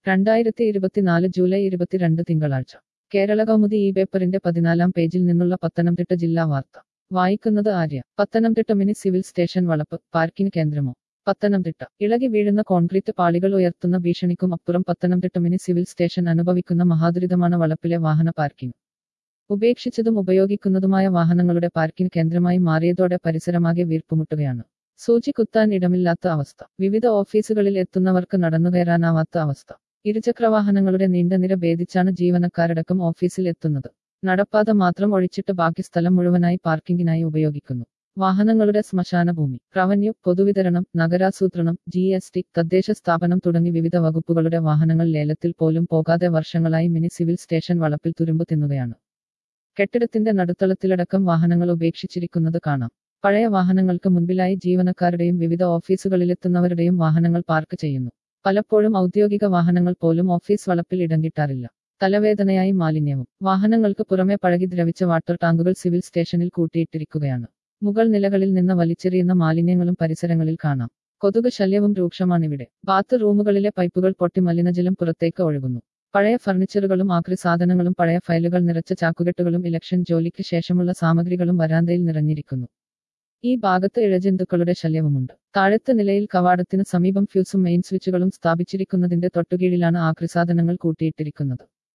രണ്ടായിരത്തി ഇരുപത്തിനാല് ജൂലൈ ഇരുപത്തിരണ്ട് തിങ്കളാഴ്ച കേരള കൗമുദി ഈ പേപ്പറിന്റെ പതിനാലാം പേജിൽ നിന്നുള്ള പത്തനംതിട്ട ജില്ലാ വാർത്ത വായിക്കുന്നത് Arya Pathanamthitta mini civil station വളപ്പ് പാർക്കിംഗ് കേന്ദ്രമോ പത്തനംതിട്ട ഇളകി വീഴുന്ന കോൺക്രീറ്റ് പാളികൾ ഉയർത്തുന്ന ഭീഷണിക്കും അപ്പുറം പത്തനംതിട്ട മിനി സിവിൽ സ്റ്റേഷൻ അനുഭവിക്കുന്ന മഹാദുരിതമാണ് വളപ്പിലെ വാഹന പാർക്കിംഗ് ഉപേക്ഷിച്ചതും ഉപയോഗിക്കുന്നതുമായ വാഹനങ്ങളുടെ പാർക്കിംഗ് കേന്ദ്രമായി മാറിയതോടെ പരിസരമാകെ വീർപ്പുമുട്ടുകയാണ് സൂചി കുത്താൻ ഇടമില്ലാത്ത അവസ്ഥ വിവിധ ഓഫീസുകളിൽ എത്തുന്നവർക്ക് നടന്നുകയറാനാവാത്ത അവസ്ഥ ഇരുചക്രവാഹനങ്ങളുടെ നീണ്ട നിര ഭേദിച്ചാണ് ജീവനക്കാരടക്കം ഓഫീസിൽ എത്തുന്നത് നടപ്പാത മാത്രം ഒഴിച്ചിട്ട് ബാക്കി സ്ഥലം മുഴുവനായി പാർക്കിംഗിനായി ഉപയോഗിക്കുന്നു വാഹനങ്ങളുടെ ശ്മശാന ഭൂമി റവന്യൂ പൊതുവിതരണം നഗരാസൂത്രണം ജി എസ് ടി തദ്ദേശ സ്ഥാപനം തുടങ്ങി വിവിധ വകുപ്പുകളുടെ വാഹനങ്ങൾ ലേലത്തിൽ പോലും പോകാതെ വർഷങ്ങളായി മിനി സിവിൽ സ്റ്റേഷൻ വളപ്പിൽ തുരുമ്പ് തിന്നുകയാണ് കെട്ടിടത്തിന്റെ നടുത്തളത്തിലടക്കം വാഹനങ്ങൾ ഉപേക്ഷിച്ചിരിക്കുന്നത് കാണാം പഴയ വാഹനങ്ങൾക്ക് മുൻപിലായി ജീവനക്കാരുടെയും വിവിധ ഓഫീസുകളിലെത്തുന്നവരുടെയും വാഹനങ്ങൾ പാർക്ക് ചെയ്യുന്നു പലപ്പോഴും ഔദ്യോഗിക വാഹനങ്ങൾ പോലും ഓഫീസ് വളപ്പിൽ ഇടം കിട്ടാറില്ല തലവേദനയായി മാലിന്യവും വാഹനങ്ങൾക്ക് പുറമെ പഴകി ദ്രവിച്ച വാട്ടർ ടാങ്കുകൾ സിവിൽ സ്റ്റേഷനിൽ കൂട്ടിയിട്ടിരിക്കുകയാണ് മുകൾ നിലകളിൽ നിന്ന് വലിച്ചെറിയുന്ന മാലിന്യങ്ങളും പരിസരങ്ങളിൽ കാണാം കൊതുക് ശല്യവും രൂക്ഷമാണിവിടെ ബാത്ത് റൂമുകളിലെ പൈപ്പുകൾ പൊട്ടി മലിനജലം പുറത്തേക്ക് ഒഴുകുന്നു പഴയ ഫർണിച്ചറുകളും ആക്രി സാധനങ്ങളും പഴയ ഫയലുകൾ നിറച്ച ചാക്കുകെട്ടുകളും ഇലക്ഷൻ ജോലിക്ക് ശേഷമുള്ള സാമഗ്രികളും വരാന്തയിൽ നിറഞ്ഞിരിക്കുന്നു ഈ ഭാഗത്ത് ഇഴജന്തുക്കളുടെ ശല്യവുമുണ്ട് താഴത്തെ നിലയിൽ കവാടത്തിന് സമീപം ഫ്യൂസും മെയിൻ സ്വിച്ചുകളും സ്ഥാപിച്ചിരിക്കുന്നതിന്റെ തൊട്ടുകീഴിലാണ് ആക്രിസാധനങ്ങൾ കൂട്ടിയിട്ടിരിക്കുന്നത്